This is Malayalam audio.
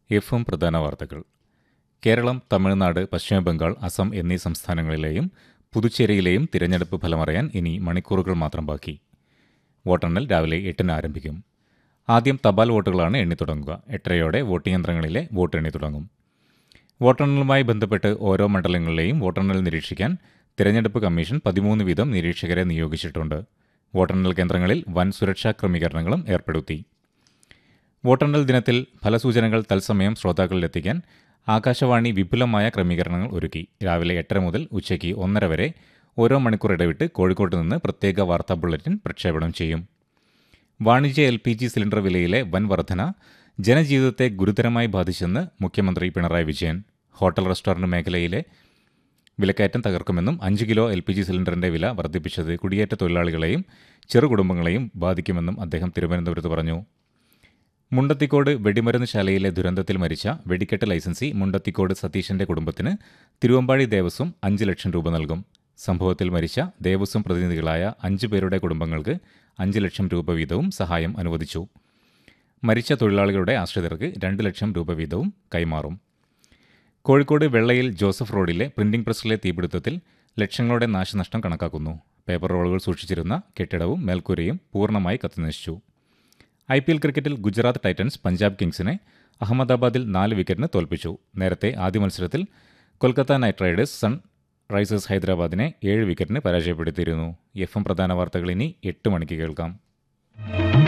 എഫും പ്രധാന വാർത്തകൾ കേരളം തമിഴ്നാട് പശ്ചിമബംഗാൾ അസം എന്നീ സംസ്ഥാനങ്ങളിലെയും പുതുച്ചേരിയിലെയും തിരഞ്ഞെടുപ്പ് ഫലമറിയാൻ ഇനി മണിക്കൂറുകൾ മാത്രം ബാക്കി വോട്ടെണ്ണൽ രാവിലെ എട്ടിന് ആരംഭിക്കും ആദ്യം തപാൽ വോട്ടുകളാണ് എണ്ണിത്തുടങ്ങുക എട്ടരയോടെ വോട്ടിംഗ് യന്ത്രങ്ങളിലെ വോട്ട് എണ്ണി തുടങ്ങും വോട്ടെണ്ണലുമായി ബന്ധപ്പെട്ട് ഓരോ മണ്ഡലങ്ങളിലെയും വോട്ടെണ്ണൽ നിരീക്ഷിക്കാൻ തിരഞ്ഞെടുപ്പ് കമ്മീഷൻ പതിമൂന്ന് വീതം നിരീക്ഷകരെ നിയോഗിച്ചിട്ടുണ്ട് വോട്ടെണ്ണൽ കേന്ദ്രങ്ങളിൽ വൻ സുരക്ഷാ ക്രമീകരണങ്ങളും ഏർപ്പെടുത്തി വോട്ടെണ്ണൽ ദിനത്തിൽ ഫലസൂചനകൾ തത്സമയം ശ്രോതാക്കളിലെത്തിക്കാൻ ആകാശവാണി വിപുലമായ ക്രമീകരണങ്ങൾ ഒരുക്കി രാവിലെ എട്ടര മുതൽ ഉച്ചയ്ക്ക് ഒന്നര വരെ ഓരോ മണിക്കൂർ ഇടവിട്ട് കോഴിക്കോട്ട് നിന്ന് പ്രത്യേക വാർത്താ ബുള്ളറ്റിൻ പ്രക്ഷേപണം ചെയ്യും വാണിജ്യ എൽ പി ജി സിലിണ്ടർ വിലയിലെ വൻ വർധന ജനജീവിതത്തെ ഗുരുതരമായി ബാധിച്ചെന്ന് മുഖ്യമന്ത്രി പിണറായി വിജയൻ ഹോട്ടൽ റെസ്റ്റോറന്റ് മേഖലയിലെ വിലക്കയറ്റം തകർക്കുമെന്നും അഞ്ച് കിലോ എൽ പി ജി സിലിണ്ടറിന്റെ വില വർദ്ധിപ്പിച്ചത് കുടിയേറ്റ തൊഴിലാളികളെയും ചെറുകുടുംബങ്ങളെയും ബാധിക്കുമെന്നും അദ്ദേഹം തിരുവനന്തപുരത്ത് പറഞ്ഞു മുണ്ടത്തിക്കോട് വെടിമരുന്ന് ശാലയിലെ ദുരന്തത്തിൽ മരിച്ച വെടിക്കെട്ട് ലൈസൻസി മുണ്ടത്തിക്കോട് സതീശന്റെ കുടുംബത്തിന് തിരുവമ്പാടി ദേവസ്വം അഞ്ച് ലക്ഷം രൂപ നൽകും സംഭവത്തിൽ മരിച്ച ദേവസ്വം പ്രതിനിധികളായ അഞ്ചു പേരുടെ കുടുംബങ്ങൾക്ക് അഞ്ച് ലക്ഷം രൂപ വീതവും സഹായം അനുവദിച്ചു മരിച്ച തൊഴിലാളികളുടെ ആശ്രിതർക്ക് രണ്ട് ലക്ഷം രൂപ വീതവും കൈമാറും കോഴിക്കോട് വെള്ളയിൽ ജോസഫ് റോഡിലെ പ്രിന്റിംഗ് പ്രസ്സിലെ തീപിടുത്തത്തിൽ ലക്ഷങ്ങളുടെ നാശനഷ്ടം കണക്കാക്കുന്നു പേപ്പർ റോളുകൾ സൂക്ഷിച്ചിരുന്ന കെട്ടിടവും മേൽക്കൂരയും പൂർണ്ണമായി കത്തിനശിച്ചു ഐ പി എൽ ക്രിക്കറ്റിൽ ഗുജറാത്ത് ടൈറ്റൻസ് പഞ്ചാബ് കിങ്സിനെ അഹമ്മദാബാദിൽ നാല് വിക്കറ്റിന് തോൽപ്പിച്ചു നേരത്തെ ആദ്യ മത്സരത്തിൽ Kolkata Knight Riders Sunrisers ഹൈദരാബാദിനെ ഏഴ് വിക്കറ്റിന് പരാജയപ്പെടുത്തിയിരുന്നു എഫ് എം പ്രധാന വാർത്തകൾ ഇനി എട്ട് മണിക്ക് കേൾക്കാം